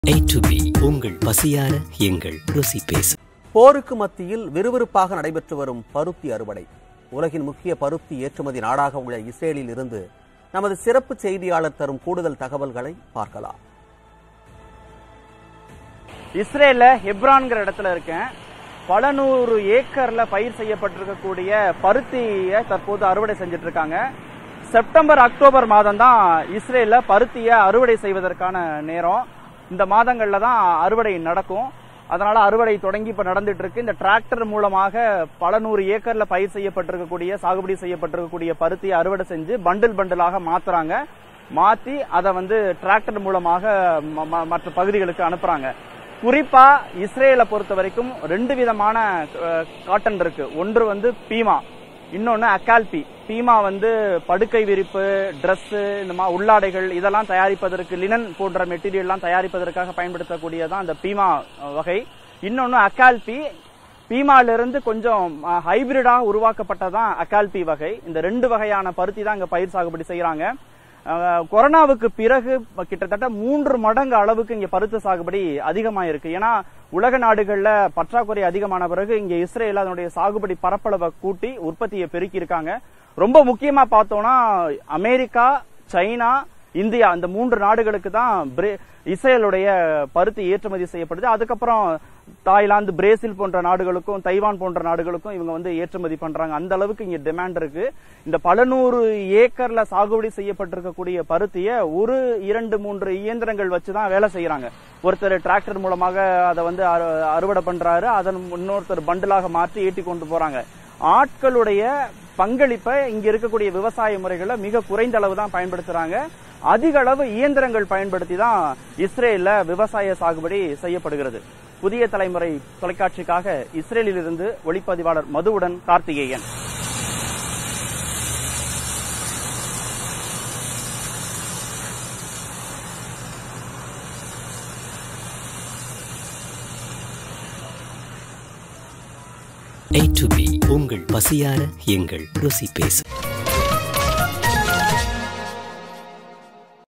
A to B உங்கள் பசியார எங்கள் ருசி பேச போருக்கு மத்தியில் விறுவிறுப்பாக நடைபெற்று வரும் பருத்தி அறுவடை உலகின் முக்கிய பருத்தி ஏற்றுமதி நாடாக உள்ள இஸ்ரேலில் இருந்து நமது சிறப்பு செய்தியாளர் தரும் கூடுதல் தகவல்களை பார்க்கலாம் இஸ்ரேல்ல ஹெப்ரான்ங்கிற இடத்துல இருக்கேன் பல நூறு ஏக்கர்ல பயிர் செய்யப்பட்டிருக்கக்கூடிய பருத்தியை தற்போது அறுவடை செஞ்சுட்டு இருக்காங்க செப்டம்பர் அக்டோபர் மாதம் தான் இஸ்ரேல்ல பருத்தியை அறுவடை செய்வதற்கான நேரம் இந்த மாதங்கள்ல தான் அறுவடை நடக்கும் அதனால அறுவடை தொடங்கி இப்ப நடந்துட்டு இருக்கு இந்த டிராக்டர் மூலமாக பல நூறு ஏக்கர்ல பயிர் செய்யப்பட்டிருக்கக்கூடிய சாகுபடி செய்யப்பட்டிருக்கக்கூடிய பருத்தியை அறுவடை செஞ்சு பண்டில் பண்டிலாக மாத்துறாங்க மாத்தி அதை வந்து டிராக்டர் மூலமாக ம- ம- மற்ற பகுதிகளுக்கு அனுப்புறாங்க குறிப்பா இஸ்ரேலை பொறுத்த வரைக்கும் ரெண்டு விதமான அஹ், காட்டன் இருக்கு ஒன்று வந்து பீமா இன்னொன்னு அக்கால்பி பீமா வந்து படுக்கை விரிப்பு Dress இந்த மாதிரி உள்ளாடைகள் இதெல்லாம் தயாரிப்பதற்கு லினன் போன்ற மெட்டீரியல்லாம் தயாரிப்பதற்காக பயன்படுத்தக்கூடியதான் அந்த பீமா அஹ், வகை இன்னொன்னு அக்கால்பி பீமாலிருந்து கொஞ்சம் ஹைபிரிடாக உருவாக்கப்பட்டதான் அக்கால்பி வகை இந்த ரெண்டு வகையான பருத்தி தான் இங்க பயிர் சாகுபடி செய்யறாங்க அஹ், கொரோனாவுக்கு பிறகு கிட்டத்தட்ட மூன்று மடங்கு அளவுக்கு இங்க பருத்தி சாகுபடி அதிகமாயிருக்கு ஏன்னா உலக நாடுகள்ல பற்றாக்குறை அதிகமான பிறகு இங்க இஸ்ரேல் அதனுடைய சாகுபடி பரப்பளவை கூட்டி உற்பத்தியை பெருக்கி இருக்காங்க ரொம்ப முக்கியமா பார்த்தோம்னா அமெரிக்கா சைனா இந்தியா இந்த மூன்று நாடுகளுக்கு தான் பிரே- இஸ்ரேலுடைய பருத்தி ஏற்றுமதி செய்யப்படுது அதுக்கப்புறம் தாய்லாந்து பிரேசில் போன்ற நாடுகளுக்கும் தைவான் போன்ற நாடுகளுக்கும் இவங்க வந்து ஏற்றுமதி பண்றாங்க அந்த அளவுக்கு இங்க டிமாண்ட் இருக்கு இந்த பல நூறு ஏக்கர்ல சாகுபடி செய்யப்பட்டிருக்கக்கூடிய பருத்தியை ஒரு இரண்டு மூன்று இயந்திரங்கள் வச்சு தான் வேலை செய்யறாங்க ஒருத்தர் டிராக்டர் மூலமாக அதை வந்து அறு- அறுவடை பண்றாரு அதன் இன்னொருத்தர் பண்டிலாக மாற்றி ஏற்றி கொண்டு போறாங்க ஆட்களுடைய பங்களிப்பை இங்க இருக்கக்கூடிய விவசாய முறைகளை மிக குறைந்த அளவு தான் பயன்படுத்துறாங்க அதிக அளவு இயந்திரங்கள் பயன்படுத்தி தான் இஸ்ரேல்ல விவசாய சாகுபடி செய்யப்படுகிறது புதிய தலைமுறை தொலைக்காட்சிக்காக இஸ்ரேலில் இருந்து ஒளிப்பதிவாளர் மதுவுடன் கார்த்திகேயன் A to B உங்கள் பசியார எங்கள் ருசி பேச